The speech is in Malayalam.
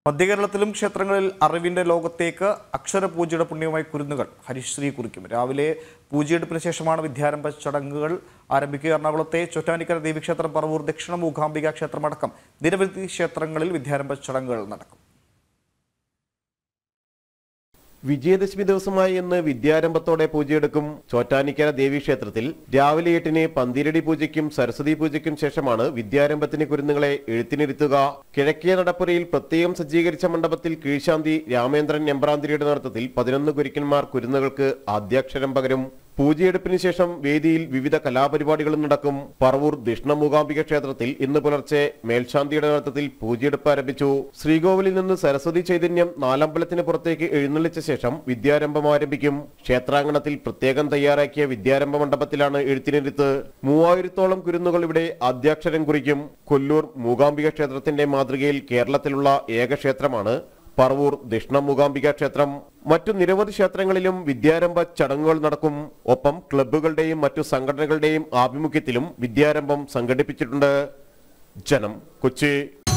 മധ്യകേരളത്തിലും ക്ഷേത്രങ്ങളിൽ അറിവിന്റെ ലോകത്തേക്ക് അക്ഷരപൂജയുടെ പുണ്യമായി കുരുന്നുകൾ ഹരിശ്രീ കുറിക്കും രാവിലെ പൂജയെടുപ്പിന് ശേഷമാണ് വിദ്യാരംഭ ചടങ്ങുകൾ ആരംഭിക്കുക എറണാകുളത്തെ ചൊറ്റാനിക്കര ദേവീക്ഷേത്രം പറവൂർ ദക്ഷിണ മൂകാംബിക ക്ഷേത്രമടക്കം നിരവധി ക്ഷേത്രങ്ങളിൽ വിദ്യാരംഭ ചടങ്ങുകൾ നടക്കും വിജയദശമി ദിവസമായി ഇന്ന് വിദ്യാരംഭത്തോടെ പൂജയെടുക്കും ചോറ്റാനിക്കര ദേവീക്ഷേത്രത്തിൽ രാവിലെ എട്ടിന് പന്തിരടി പൂജയ്ക്കും സരസ്വതി പൂജയ്ക്കും ശേഷമാണ് വിദ്യാരംഭത്തിന് കുരുന്നുകളെ എഴുത്തിനിരുത്തുക കിഴക്കേ നടപ്പുരയിൽ പ്രത്യേകം സജ്ജീകരിച്ച മണ്ഡപത്തിൽ കീഴ്ശാന്തി രാമേന്ദ്രൻ എമ്പ്രാന്തിരിയുടെ നേതൃത്വത്തിൽ പതിനൊന്ന് കുരുക്കന്മാർ കുരുന്നുകൾക്ക് ആദ്യാക്ഷരം പകരും പൂജയെടുപ്പിന് ശേഷം വേദിയിൽ വിവിധ കലാപരിപാടികളും നടക്കും പറവൂർ ദക്ഷിണമൂകാംബിക ക്ഷേത്രത്തിൽ ഇന്ന് പുലർച്ചെ മേൽശാന്തിയുടെ നേതൃത്വത്തിൽ പൂജയെടുപ്പ് ആരംഭിച്ചു ശ്രീകോവിലിൽ നിന്ന് സരസ്വതി ചൈതന്യം നാലമ്പലത്തിന് പുറത്തേക്ക് എഴുന്നള്ളിച്ച ശേഷം വിദ്യാരംഭം ആരംഭിക്കും ക്ഷേത്രാങ്കണത്തിൽ പ്രത്യേകം തയ്യാറാക്കിയ വിദ്യാരംഭ മണ്ഡപത്തിലാണ് എഴുത്തിനിരുത്ത് മൂവായിരത്തോളം കുരുന്നുകൾ ഇവിടെ ആദ്യാക്ഷരം കുറിക്കും കൊല്ലൂർ മൂകാംബിക ക്ഷേത്രത്തിന്റെ മാതൃകയിൽ കേരളത്തിലുള്ള ഏക ക്ഷേത്രമാണ് പറവൂർ ദക്ഷിണ മൂകാംബിക ക്ഷേത്രം മറ്റു നിരവധി ക്ഷേത്രങ്ങളിലും വിദ്യാരംഭ ചടങ്ങുകൾ നടക്കും ഒപ്പം ക്ലബ്ബുകളുടെയും മറ്റു സംഘടനകളുടെയും ആഭിമുഖ്യത്തിലും വിദ്യാരംഭം സംഘടിപ്പിച്ചിട്ടുണ്ട് ജനം കൊച്ചി